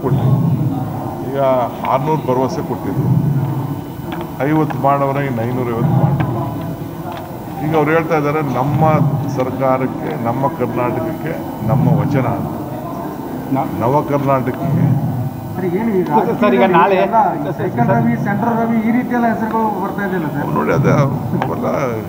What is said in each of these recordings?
ಕೊಟ್ಟರು ಈಗ ಆರುನೂರು ಭರವಸೆ ಕೊಟ್ಟಿದ್ರು ಐವತ್ತು ಮಾಡವ್ರೆ ಇನ್ನು ಐನೂರೈವತ್ತು ಮಾಡಿ ಈಗ ಅವ್ರು ಹೇಳ್ತಾ ಇದ್ದಾರೆ ನಮ್ಮ ಸರ್ಕಾರಕ್ಕೆ ನಮ್ಮ ಕರ್ನಾಟಕಕ್ಕೆ ನಮ್ಮ ವಚನ ಅಂತ. ನವ ಕರ್ನಾಟಕಕ್ಕೆ ಸರ್ ಏನು ಈ ಸರ್, ಈಗ ನಾಳೆ- ರಾಜಕೀಯದಲ್ಲಿ ಎಲ್ಲ ಸೈಕಲ್ ರವಿ ಸೆಂಟ್ರಲ್ ರವಿ ಈ ರೀತಿ ಎಲ್ಲ ಹೆಸರುಗಳು ಬರ್ತಾ ಇದೆಯಲ್ಲ ಸರ್ ನೋಡಿ ಅದೇ ಅವೆಲ್ಲ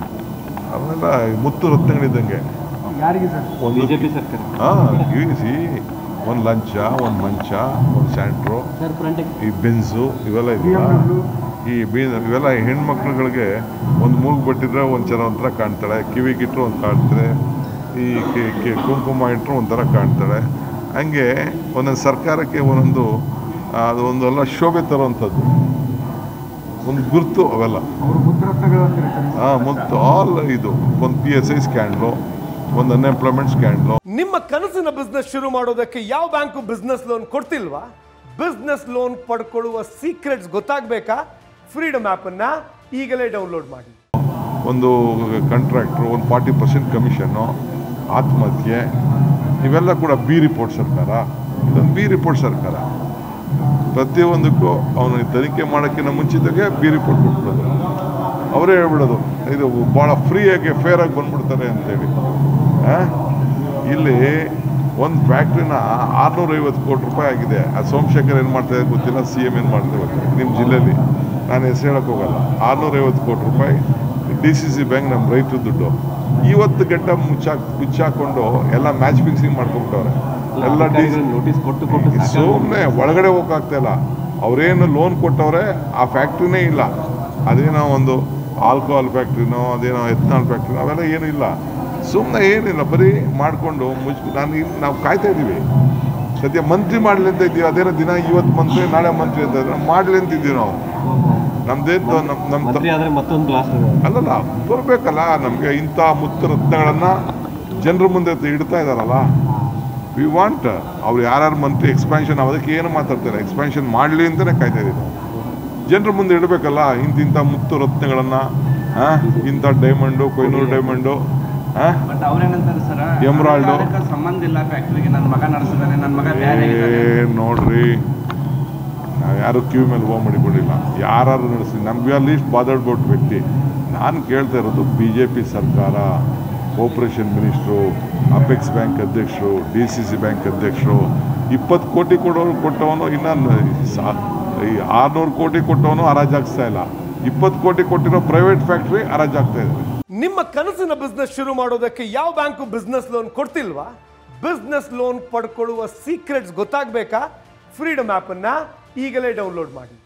ಅವೆಲ್ಲ ಮುತ್ತು ರತ್ನಗಳಿದ್ದಂಗೆ ಯಾರಿಗೆ ಸರ್ ಒಂದು ಬಿಜೆಪಿ ಸರ್ಕಾರ ಹಾಂ ಇಳಿಸಿ ಒಂದು ಲಂಚ ಒಂದು ಮಂಚ ಒಂದು ಸ್ಯಾಂಟ್ರೋ ಸರ್ ಫ್ರಂಟಿಗೆ ಈ ಬೆನ್ಸು ಇವೆಲ್ಲ ಇದೆಯಲ್ಲ ಈ ಬೀ ಇವೆಲ್ಲ ಹೆಣ್ಮಕ್ಳುಗಳಿಗೆ ಒಂದು ಮೂಗು ಬಿಟ್ಟಿದ್ರೆ ಒಂದು ಚೆನ್ನಾಗಿ ಒಂಥರ ಕಾಣ್ತಾಳೆ ಕಿವಿಗಿಟ್ರು ಒಂದು ಕಾಣ್ತಾರೆ ಈ ಕಿ- ಕಿ- ಕುಂಕುಮ ಇಟ್ಟರು ಒಂಥರ ಕಾಣ್ತಾಳೆ ಹಂಗೆ ಒಂದೊಂದು ಸರ್ಕಾರಕ್ಕೆ ಒಂದೊಂದು ಅದು ಒಂದೆಲ್ಲ ಶೋಭೆ ತರುವಂಥದ್ದು ಒಂದು ಗುರುತು ಅವೆಲ್ಲ ಅವರು ಮುದ್ರತ್ನಗಳು ಅಂತಾರೆ ಸರ್ ಹಾಂ ಮತ್ತು ಆಲ್ ಇದು ಒಂದು ಪಿ ಎಸ್ ಐ ಸ್ಕ್ಯಾಂಡ್ಲು ಒಂದು ಅನ್ಎಂಪ್ಲಾಯ್ಮೆಂಟ್ ಸ್ಕ್ಯಾಂಡ್ಲು ನಿಮ್ಮ ಕನಸಿನ ಬಿಸ್ನೆಸ್ ಶುರು ಮಾಡೋದಕ್ಕೆ ಯಾವ ಬ್ಯಾಂಕು ಬಿಸ್ನೆಸ್ ಲೋನ್ ಕೊಡ್ತಿಲ್ವಾ ಬಿಸ್ನೆಸ್ ಲೋನ್ ಪಡ್ಕೊಳ್ಳುವ ಸೀಕ್ರೆಟ್ಸ್ ಗೊತ್ತಾಗಬೇಕಾ ಫ್ರೀಡಮ್ ಆ್ಯಪನ್ನು ಈಗಲೇ ಡೌನ್ಲೋಡ್ ಮಾಡಿ ಒಂದು ಕಾಂಟ್ರಾಕ್ಟ್ರು ಒಂದು ಫಾರ್ಟಿ ಪರ್ಸೆಂಟ್ ಕಮಿಷನ್ನು ಆತ್ಮಹತ್ಯೆ ಇವೆಲ್ಲ ಕೂಡ ಬಿ ರಿಪೋರ್ಟ್ ಸರ್ಕಾರ ಇದೊಂದು ಬಿ ರಿಪೋರ್ಟ್ ಸರ್ಕಾರ ಪ್ರತಿಯೊಂದಕ್ಕೂ ಅವನು ತನಿಖೆ ಮಾಡೋಕ್ಕಿಂತ ಮುಂಚಿತಾಗೆ ಬಿ ರಿಪೋರ್ಟ್ ಕೊಟ್ಬಿಡೋದು ಅವರೇ ಹೇಳ್ಬಿಡೋದು ಇದು ಭಾಳ ಫ್ರೀಯಾಗಿ ಫೇರಾಗಿ ಬಂದ್ಬಿಡ್ತಾರೆ ಅಂತೇಳಿ ಆ? ಇಲ್ಲಿ ಒಂದು ಫ್ಯಾಕ್ಟ್ರಿನ ಆರುನೂರೈವತ್ತು ಕೋಟಿ ರೂಪಾಯಿ ಆಗಿದೆ ಆ ಸೋಮಶೇಖರ್ ಏನು ಮಾಡ್ತಾರೆ ಗೊತ್ತಿಲ್ಲ ಸಿ ಎಮ್ ಏನು ಮಾಡ್ತಾರೆ ಗೊತ್ತಿಲ್ಲ ನಿಮ್ಮ ಜಿಲ್ಲೆಯಲ್ಲಿ ನಾನು ಹೆಸರು ಹೇಳಕ್ಕೆ ಹೋಗಲ್ಲ ಆರುನೂರೈವತ್ತು ಕೋಟಿ ರೂಪಾಯಿ ಡಿ ಸಿ ಸಿ ಬ್ಯಾಂಕ್ ನಮ್ಮ ರೈತರ ದುಡ್ಡು ಇವತ್ತು ಗಂಟ ಮುಚ್ಚಾಕ್ ಮುಚ್ಚಾಕೊಂಡು ಎಲ್ಲ ಮ್ಯಾಚ್ ಫಿಕ್ಸಿಂಗ್ ಮಾಡ್ಕೊಂಬಿಟ್ಟವ್ರೆ ಎಲ್ಲ ಡಿ ನೋಟಿಸ್ ಕೊಟ್ಟು ಕೊಟ್ಟು ಸಾಕಾಗಿದೆ. ಸುಮ್ಮನೆ ಒಳಗಡೆ ಹೋಗಕ್ಕಾಗ್ತಾ ಇಲ್ಲ ಅವರೇನು ಲೋನ್ ಕೊಟ್ಟವ್ರೆ ಆ ಫ್ಯಾಕ್ಟ್ರಿನೇ ಇಲ್ಲ ಅದೇನೋ ಒಂದು ಆಲ್ಕೋಹಾಲ್ ಫ್ಯಾಕ್ಟ್ರಿನೋ ಅದೇನೋ ಎಥನಾಲ್ ಫ್ಯಾಕ್ಟ್ರಿ ಅವೆಲ್ಲ ಏನೂ ಇಲ್ಲ ಸುಮ್ಮನೆ ಏನಿಲ್ಲ ಬರೀ ಮಾಡಿಕೊಂಡು ಮುಚ್ ನಾನು ಇಲ್ಲಿ ನಾವು ಕಾಯ್ತಾ ಇದ್ದೀವಿ ಸದ್ಯ ಮಂತ್ರಿ ಮಾಡಲಿ ಅಂತ ಇದ್ದೀವಿ ಅದೇನೋ ದಿನ ಇವತ್ತು ಮಂತ್ರಿ ನಾಳೆ ಮಂತ್ರಿ ಅಂತ ಇದ್ರೆ ಮಾಡಲಿ ಅಂತ ಇದ್ದೀವಿ ನಾವು ನಮ್ದೇನು ನಮ್ಮ ನಮ್ಮ ಮಂತ್ರಿ ಆದ್ರೆ ಮತ್ತೊಂದು ಕ್ಲಾಸ್ ಅಲ್ಲಲ್ಲ ಬರಬೇಕಲ್ಲ ನಮಗೆ ಇಂಥ ಮುತ್ತು ರತ್ನಗಳನ್ನು ಜನರ ಮುಂದೆ ಇಡ್ತಾ ಇದ್ದಾರಲ್ಲ ವಿ ವಾಂಟ್ ಅವ್ರು ಯಾರ್ಯಾರು ಮಂತ್ರಿ ಎಕ್ಸ್ಪ್ಯಾನ್ಷನ್ ಅದಕ್ಕೆ ಏನು ಮಾತಾಡ್ತಾರೆ ಎಕ್ಸ್ಪ್ಯಾನ್ಷನ್ ಮಾಡಲಿ ಅಂತಲೇ ಕಾಯ್ತಾ ಇದ್ದೀವಿ ಜನರ ಮುಂದೆ ಇಡಬೇಕಲ್ಲ ಇಂತಿಂಥ ಮುತ್ತು ರತ್ನಗಳನ್ನು ಇಂಥ ಡೈಮಂಡು ಕೊಯ್ನೂರು ಡೈಮಂಡು ಹಾಂ ಬಟ್ ಅವ್ರೇನಂತಾರೆ ಸರ್ Emerald. ಅದಕ್ಕೆ ಸಂಬಂಧ ಇಲ್ಲ ಫ್ಯಾಕ್ಟ್ರಿಗೆ ನನ್ನ ಮಗ ನಡೆಸಿದಾನೆ ನನ್ನ ಮಗ ಬೇರೆ ಆಗಿದ್ದಾನೆ. ಏ ನೋಡ್ರಿ ನಾವು ಯಾರು ಕ್ಯೂ ಮೇಲೆ ಹೋಗಿ ಮಾಡಿಕೊಂಡಿಲ್ಲ ಯಾರು ನಡೆಸಿ ನಮ್ಗೆ ಲೀಸ್ಟ್ ಬಾದಾಡ್ಬೋಟ್ ವ್ಯಕ್ತಿ ನಾನು ಕೇಳ್ತಾ ಇರೋದು ಬಿ ಜೆ ಪಿ ಸರ್ಕಾರ ಕೋಪರೇಷನ್ ಮಿನಿಸ್ಟ್ರು ಅಪೆಕ್ಸ್ ಬ್ಯಾಂಕ್ ಅಧ್ಯಕ್ಷರು ಡಿ ಸಿ ಸಿ ಬ್ಯಾಂಕ್ ಅಧ್ಯಕ್ಷರು ಇಪ್ಪತ್ತು ಕೋಟಿ ಕೊಡೋರು ಕೊಟ್ಟವನು ಇನ್ನು ಸಾ- ಈ ಆರುನೂರು ಕೋಟಿ ಕೊಟ್ಟವನು ಹರಾಜಾಗ್ಸ್ತಾ ಇಲ್ಲ ಇಪ್ಪತ್ತು ಕೋಟಿ ಕೊಟ್ಟಿರೋ ಪ್ರೈವೇಟ್ ಫ್ಯಾಕ್ಟ್ರಿ ಹರಾಜಾಗ್ತಾ ಇದೆ ನಿಮ್ಮ ಕನಸಿನ ಬಿಸ್ನೆಸ್ ಶುರು ಮಾಡೋದಕ್ಕೆ ಯಾವ ಬ್ಯಾಂಕು ಬಿಸ್ನೆಸ್ ಲೋನ್ ಕೊಡ್ತಿಲ್ವಾ ಬಿಸ್ನೆಸ್ ಲೋನ್ ಪಡ್ಕೊಳ್ಳುವ ಸೀಕ್ರೆಟ್ಸ್ ಗೊತ್ತಾಗಬೇಕಾ ಫ್ರೀಡಮ್ ಆ್ಯಪನ್ನು ಈಗಲೇ ಡೌನ್ಲೋಡ್ ಮಾಡಿ